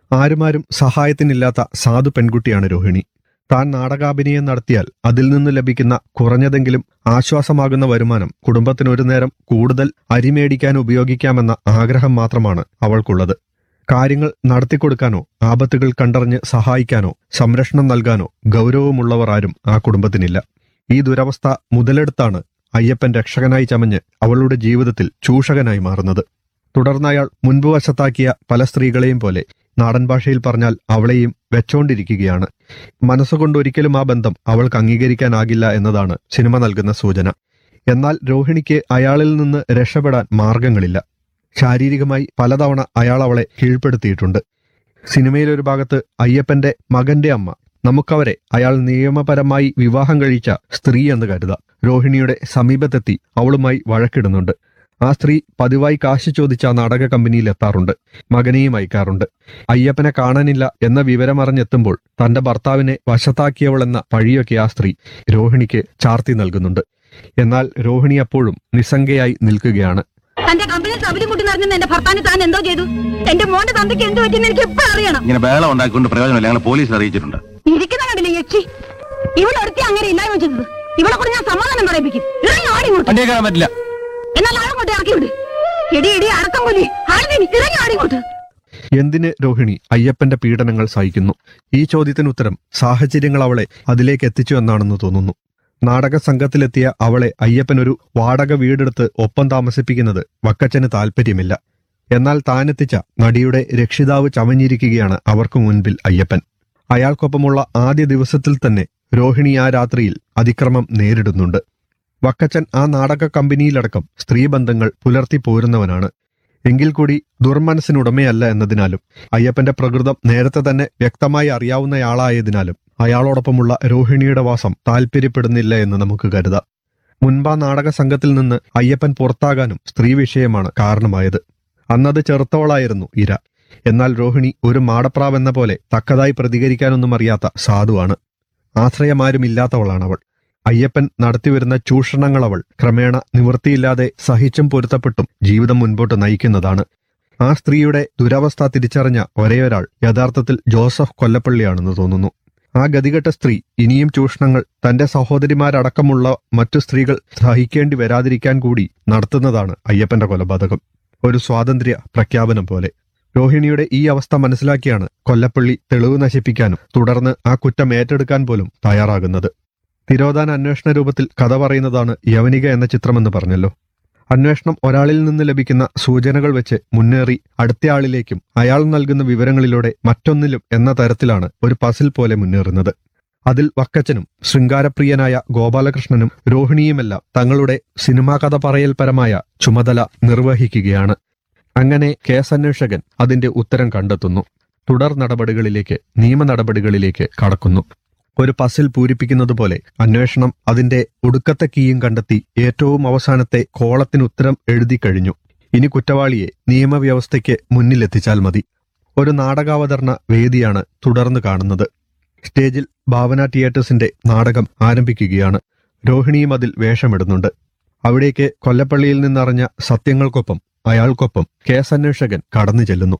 ആരുമാരും സഹായത്തിനില്ലാത്ത സാധു പെൺകുട്ടിയാണ് രോഹിണി താൻ നാടകാഭിനയം നടത്തിയാൽ അതിൽ നിന്ന് ലഭിക്കുന്ന കുറഞ്ഞതെങ്കിലും ആശ്വാസമാകുന്ന വരുമാനം കുടുംബത്തിന് ഒരു നേരം കൂടുതൽ അരിമേടിക്കാൻ ഉപയോഗിക്കാമെന്ന ആഗ്രഹം മാത്രമാണ് അവൾക്കുള്ളത് കാര്യങ്ങൾ നടത്തിക്കൊടുക്കാനോ ആപത്തുകൾ കണ്ടറിഞ്ഞ് സഹായിക്കാനോ സംരക്ഷണം നൽകാനോ ഗൗരവമുള്ളവർ ആരും ആ കുടുംബത്തിനില്ല ഈ ദുരവസ്ഥ മുതലെടുത്താണ് അയ്യപ്പൻ രക്ഷകനായി ചമഞ്ഞ് അവളുടെ ജീവിതത്തിൽ ചൂഷകനായി മാറുന്നത് തുടർന്ന് അയാൾ മുൻപ് വശത്താക്കിയ പല സ്ത്രീകളെയും പോലെ നാടൻ ഭാഷയിൽ പറഞ്ഞാൽ അവളെയും വെച്ചോണ്ടിരിക്കുകയാണ് മനസ്സുകൊണ്ട് ഒരിക്കലും ആ ബന്ധം അവൾക്ക് അംഗീകരിക്കാനാകില്ല എന്നതാണ് സിനിമ നൽകുന്ന സൂചന എന്നാൽ രോഹിണിക്ക് അയാളിൽ നിന്ന് രക്ഷപ്പെടാൻ മാർഗങ്ങളില്ല ശാരീരികമായി പലതവണ അയാൾ അവളെ കീഴ്പ്പെടുത്തിയിട്ടുണ്ട് സിനിമയിലൊരു ഭാഗത്ത് അയ്യപ്പന്റെ മകന്റെ അമ്മ നമുക്കവരെ അയാൾ നിയമപരമായി വിവാഹം കഴിച്ച സ്ത്രീ എന്ന് കരുതാം രോഹിണിയുടെ സമീപത്തെത്തി അവളുമായി വഴക്കിടുന്നുണ്ട് ആ സ്ത്രീ പതിവായി കാശ് ചോദിച്ച ആ നാടക കമ്പനിയിൽ എത്താറുണ്ട് മകനെയും അയക്കാറുണ്ട് അയ്യപ്പനെ കാണാനില്ല എന്ന വിവരമറിഞ്ഞെത്തുമ്പോൾ തന്റെ ഭർത്താവിനെ വശത്താക്കിയവളെന്ന പഴിയൊക്കെ ആ സ്ത്രീ രോഹിണിക്ക് ചാർത്തി നൽകുന്നുണ്ട് എന്നാൽ രോഹിണി അപ്പോഴും നിസ്സംഗയായി നിൽക്കുകയാണ് തന്റെ കമ്പനി തവിലും കൂട്ടി നിറഞ്ഞെന്ന് എന്റെ ഭർത്താവിന് താൻ എന്തോ ചെയ്തു എന്റെ മോന്റെ തന്തയ്ക്ക് എന്ത് പറ്റിയെന്ന് എനിക്ക് എപ്പോഴും അറിയണം ഇങ്ങനെ ബഹളം ഉണ്ടാക്കിക്കൊണ്ട് പ്രയോജനമില്ല ഞങ്ങൾ പോലീസ് അറിയിച്ചിട്ടുണ്ട് ഇരിക്കുന്ന കണ്ടില്ലേ യക്ഷി ഇവിടെ ഒരുത്തി അങ്ങനെ ഇല്ലായ്മ ചെയ്തത് ഇവളെ കൂടെ ഞാൻ സമാധാനം പറയിപ്പിക്കും ഇറങ്ങി ആടി ഇങ്ങോട്ട് വണ്ടിയെ കയറാൻ പറ്റില്ല എന്നാൽ ആളങ്ങോട്ട് ഇറക്കി വിട് എടി എടി അടക്കം പോലെ ആളുകൾ ഇറങ്ങി ആടി ഇങ്ങോട്ട് എന്തിന് രോഹിണി അയ്യപ്പന്റെ പീഡനങ്ങൾ സഹിക്കുന്നു ഈ ചോദ്യത്തിന് ഉത്തരം സാഹചര്യങ്ങൾ അവളെ അതിലേക്ക് എത്തിച്ചു എന്നാണെന്ന് തോന്നുന്നു നാടക സംഘത്തിലെത്തിയ അവളെ അയ്യപ്പൻ ഒരു വാടക വീടെടുത്ത് ഒപ്പം താമസിപ്പിക്കുന്നത് വക്കച്ചന് താല്പര്യമില്ല എന്നാൽ താനെത്തിച്ച നടിയുടെ രക്ഷിതാവ് ചമഞ്ഞിരിക്കുകയാണ് അവർക്ക് മുൻപിൽ അയ്യപ്പൻ അയാൾക്കൊപ്പമുള്ള ആദ്യ ദിവസത്തിൽ തന്നെ രോഹിണി ആ രാത്രിയിൽ അതിക്രമം നേരിടുന്നുണ്ട് വക്കച്ചൻ ആ നാടക കമ്പനിയിലടക്കം സ്ത്രീബന്ധങ്ങൾ പുലർത്തി പോരുന്നവനാണ് എങ്കിൽ കൂടി ദുർമനസ്സിനുടമയല്ല എന്നതിനാലും അയ്യപ്പന്റെ പ്രകൃതം നേരത്തെ തന്നെ വ്യക്തമായി അറിയാവുന്നയാളായതിനാലും അയാളോടൊപ്പമുള്ള രോഹിണിയുടെ വാസം താല്പര്യപ്പെടുന്നില്ല എന്ന് നമുക്ക് കരുതാം മുൻപാ നാടക സംഘത്തിൽ നിന്ന് അയ്യപ്പൻ പുറത്താകാനും സ്ത്രീ വിഷയമാണ് കാരണമായത് അന്നത് ചെറുത്തവളായിരുന്നു ഇര എന്നാൽ രോഹിണി ഒരു മാടപ്രാവെന്ന പോലെ തക്കതായി പ്രതികരിക്കാനൊന്നും അറിയാത്ത സാധുവാണ് ആശ്രയമാരുമില്ലാത്തവളാണ് അവൾ അയ്യപ്പൻ നടത്തിവരുന്ന ചൂഷണങ്ങൾ അവൾ ക്രമേണ നിവൃത്തിയില്ലാതെ സഹിച്ചും പൊരുത്തപ്പെട്ടും ജീവിതം മുൻപോട്ട് നയിക്കുന്നതാണ് ആ സ്ത്രീയുടെ ദുരവസ്ഥ തിരിച്ചറിഞ്ഞ ഒരേയൊരാൾ യഥാർത്ഥത്തിൽ ജോസഫ് കൊല്ലപ്പള്ളിയാണെന്ന് തോന്നുന്നു ആ ഗതികെട്ട സ്ത്രീ ഇനിയും ചൂഷണങ്ങൾ തന്റെ സഹോദരിമാരടക്കമുള്ള മറ്റു സ്ത്രീകൾ സഹിക്കേണ്ടി വരാതിരിക്കാൻ കൂടി നടത്തുന്നതാണ് അയ്യപ്പന്റെ കൊലപാതകം ഒരു സ്വാതന്ത്ര്യ പ്രഖ്യാപനം പോലെ രോഹിണിയുടെ ഈ അവസ്ഥ മനസ്സിലാക്കിയാണ് കൊല്ലപ്പള്ളി തെളിവ് നശിപ്പിക്കാനും തുടർന്ന് ആ കുറ്റം ഏറ്റെടുക്കാൻ പോലും തയ്യാറാകുന്നത് തിരോധാന അന്വേഷണ രൂപത്തിൽ കഥ പറയുന്നതാണ് യവനിക എന്ന ചിത്രമെന്ന് പറഞ്ഞല്ലോ അന്വേഷണം ഒരാളിൽ നിന്ന് ലഭിക്കുന്ന സൂചനകൾ വെച്ച് മുന്നേറി അടുത്തയാളിലേക്കും അയാൾ നൽകുന്ന വിവരങ്ങളിലൂടെ മറ്റൊന്നിലും എന്ന തരത്തിലാണ് ഒരു പസിൽ പോലെ മുന്നേറുന്നത് അതിൽ വക്കച്ചനും ശൃംഗാരപ്രിയനായ ഗോപാലകൃഷ്ണനും രോഹിണിയുമെല്ലാം തങ്ങളുടെ സിനിമാ കഥ പറയൽപരമായ ചുമതല നിർവഹിക്കുകയാണ് അങ്ങനെ കേസന്വേഷകൻ അതിന്റെ ഉത്തരം കണ്ടെത്തുന്നു തുടർ നടപടികളിലേക്ക് നിയമ നടപടികളിലേക്ക് കടക്കുന്നു ഒരു പസിൽ പൂരിപ്പിക്കുന്നത് പോലെ അന്വേഷണം അതിന്റെ ഒടുക്കത്തെ കീയും കണ്ടെത്തി ഏറ്റവും അവസാനത്തെ കോളത്തിന് ഉത്തരം എഴുതി കഴിഞ്ഞു ഇനി കുറ്റവാളിയെ നിയമവ്യവസ്ഥയ്ക്ക് മുന്നിലെത്തിച്ചാൽ മതി ഒരു നാടകാവതരണ വേദിയാണ് തുടർന്ന് കാണുന്നത് സ്റ്റേജിൽ ഭാവന തിയേറ്റേഴ്സിന്റെ നാടകം ആരംഭിക്കുകയാണ് രോഹിണിയും അതിൽ വേഷമിടുന്നുണ്ട് അവിടേക്ക് കൊല്ലപ്പള്ളിയിൽ നിന്നറിഞ്ഞ സത്യങ്ങൾക്കൊപ്പം അയാൾക്കൊപ്പം കേസന്വേഷകൻ കടന്നു ചെല്ലുന്നു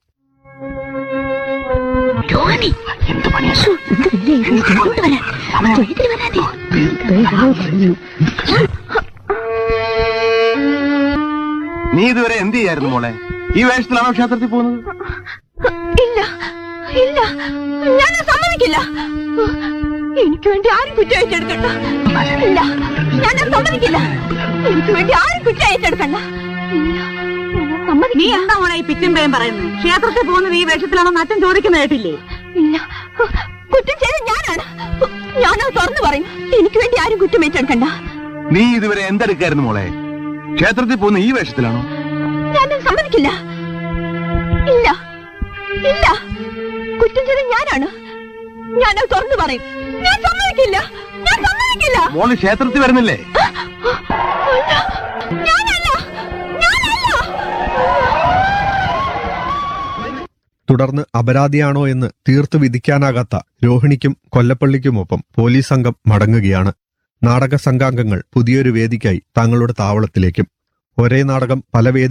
രോഹിണി ശ്ശോ, എന്ത് വലിയ ഇത്? ഇങ്ങോട്ട് വരാൻ. തൊഴുത്തിൽ വരാനേ. നീ ഇതുവരെ എന്ത് ചെയ്യായിരുന്നു മോളെ ഈ വേഷത്തിലാണോ ക്ഷേത്രത്തിൽ പോകുന്നത് ഇല്ല ഇല്ല ഞാൻ സമ്മതിക്കില്ല എനിക്ക് വേണ്ടി ആരും കുറ്റം ഏറ്റെടുക്കണ്ട ഇല്ല ഞാൻ സമ്മതിക്കില്ല എനിക്ക് വേണ്ടി ആരും കുറ്റം ഏറ്റെടുക്കണ്ട ഇല്ല, ഞാൻ സമ്മതിക്കില്ല. നീ എന്താ മോളെ ഈ പിച്ചും പറയുന്നത് ക്ഷേത്രത്തിൽ പോകുന്നത് ഈ വേഷത്തിലാണോ അച്ഛൻ ചോദിക്കുന്ന കേട്ടില്ലേ ഇല്ല കുറ്റം ചെയ്ത് ഞാനാണ് ഞാനത് തുറന്നു പറയും എനിക്ക് വേണ്ടി ആരും കുറ്റം ഏറ്റെടുക്കണ്ട നീ ഇതുവരെ എന്തെടുക്കായിരുന്നു മോളെ ക്ഷേത്രത്തിൽ പോകുന്ന ഈ വേഷത്തിലാണോ ഞാനത് സമ്മതിക്കില്ല ഇല്ല ഇല്ല കുറ്റം ചെയ്ത് ഞാനാണ് ഞാനത് തുറന്നു പറയും ഞാൻ സമ്മതിക്കില്ല ഞാൻ സമ്മതിക്കില്ല മോള് ക്ഷേത്രത്തിൽ വരുന്നില്ലേ ഞാനല്ല ഞാനല്ല തുടർന്ന് അപരാധിയാണോ എന്ന് തീർത്തു വിധിക്കാനാകാത്ത രോഹിണിക്കും കൊല്ലപ്പള്ളിക്കുമൊപ്പം പോലീസ് സംഘം മടങ്ങുകയാണ് നാടക സംഘാംഗങ്ങൾ പുതിയൊരു വേദിക്കായി തങ്ങളുടെ താവളത്തിലേക്കും ഒരേ നാടകം പല വേദി